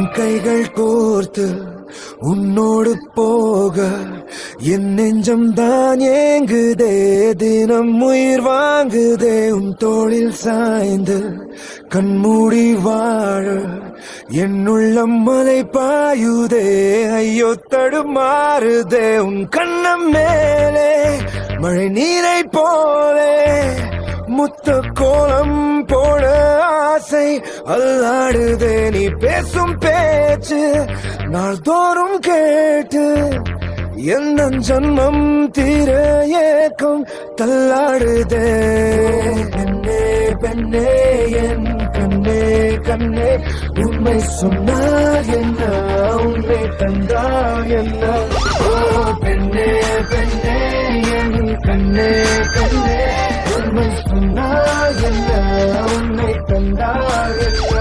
கைகள் கோர்த்து உன்னோடு போக என் நெஞ்சம் தான் ஏங்குதே தினம் உயிர் வாங்குதே உன் தோளில் சாய்ந்து கண்மூடி வாழ என் உள்ளம் மலை பாயுதே ஐயோ தடுமாறுதே உன் கண்ணம் மேலே மழை நீரை போலே முத்த கோலம் போட ஆசை அல்லாடுதே நீ பேசும் பேச்சு நாள்தோறும் கேட்டு எந்த ஜன்மம் தீர ஏக்கம் தள்ளாடுதே பெண்ணே பெண்ணே என் கண்ணே கண்ணே உண்மை சொன்னால் என்ன உண்மை தந்தால் என்ன ஓ பெண்ணே பெண்ணே என் கண்ணே கண்ணே உண்மை சொன்னால் என்ன உண்மை தந்தால் என்ன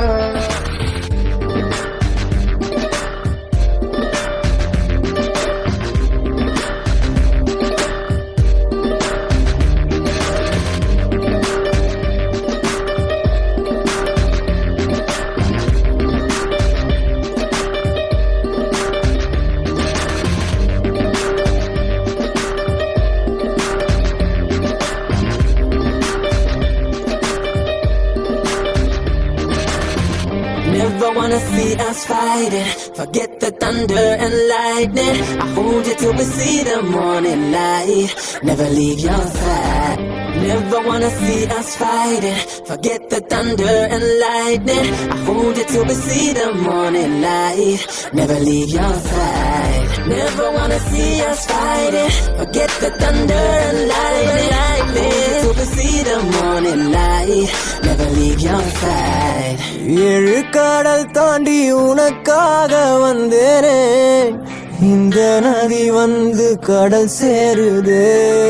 Never wanna see us fighting. Forget the thunder and lightning. I hold you till we see the morning light. Never leave your side. Never wanna see us fighting. Forget the thunder and lightning. I hold you till we see the morning light. Never leave your side. Never wanna see us fighting. Forget the thunder and lightning. I hold you till we see the morning light. Never leave your side. ஏழு கடல் தாண்டி உனக்காக வந்தேனே இந்த நதி வந்து கடல் சேருதே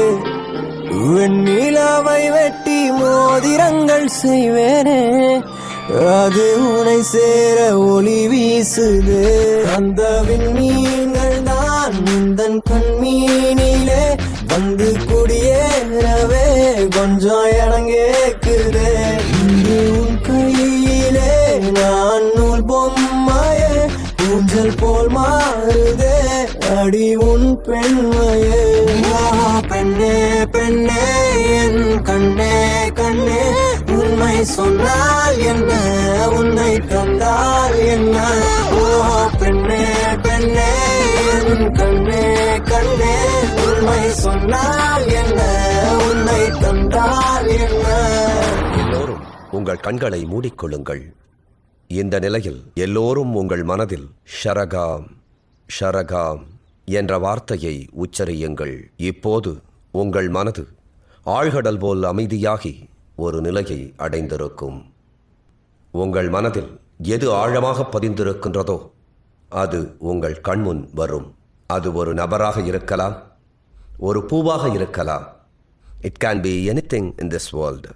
வெண்ணிலாவை வெட்டி மோதிரங்கள் செய்வேனே அது உனை சேர ஒளி வீசுது அந்த விண்மீன்கள் தான் இந்த கண்மீனிலே வந்து குடியேறவே கொஞ்சம் இடம் கேக்குதே இன்று உன் கையிலே நான் நூல் பொம்மையே ஊஞ்சல் போல் மாறுதே அடி உன் பெண்மையே வா பெண்ணே பெண்ணே என் கண்ணே கண்ணே உண்மை சொன்னால் என்ன உன்னை தந்தால் என்ன ஓ பெண்ணே பெண்ணே என் கண்ணே கண்ணே உண்மை சொன்னால் என்ன உன்னை தந்தால் என்ன எல்லோரும் உங்கள் கண்களை மூடிக்கொள்ளுங்கள் இந்த நிலையில் எல்லோரும் உங்கள் மனதில் ஷரகாம் ஷரகாம் என்ற வார்த்தையை உச்சரியுங்கள் இப்போது உங்கள் மனது ஆழ்கடல் போல் அமைதியாகி ஒரு நிலையை அடைந்திருக்கும் உங்கள் மனதில் எது ஆழமாக பதிந்திருக்கின்றதோ அது உங்கள் கண்முன் வரும் அது ஒரு நபராக இருக்கலாம் ஒரு பூவாக இருக்கலாம் it can be anything in this world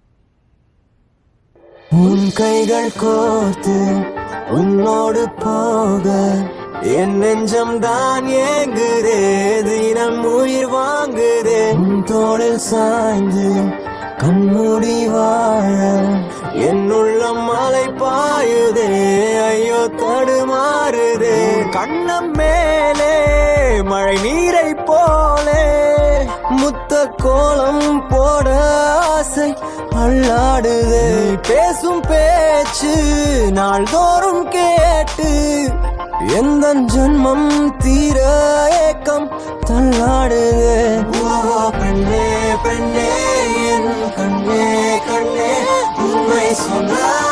உன் கைகள் கோர்த்து உன்னோடு போக என் நெஞ்சம் தான் ஏங்குதே தினம் உயிர் வாங்குதே உன் தோளில் சாய்ந்து கண்மூடி வாழ என் உள்ளம் மலை பாயுதே ஐயோ தடுமாறுதே கண்ணம் மேலே மழை நீரை போலே முத்த கோலம் போட ஆசை அல்லாடுதே பேசும் பேச்சு நாள்தோறும் கேட்டு எந்த ஜன்மம் தீர ஏக்கம் தள்ளாடுதே ஓ பெண்ணே பெண்ணே என் கண்ணே கண்ணே உண்மை சொன்னால்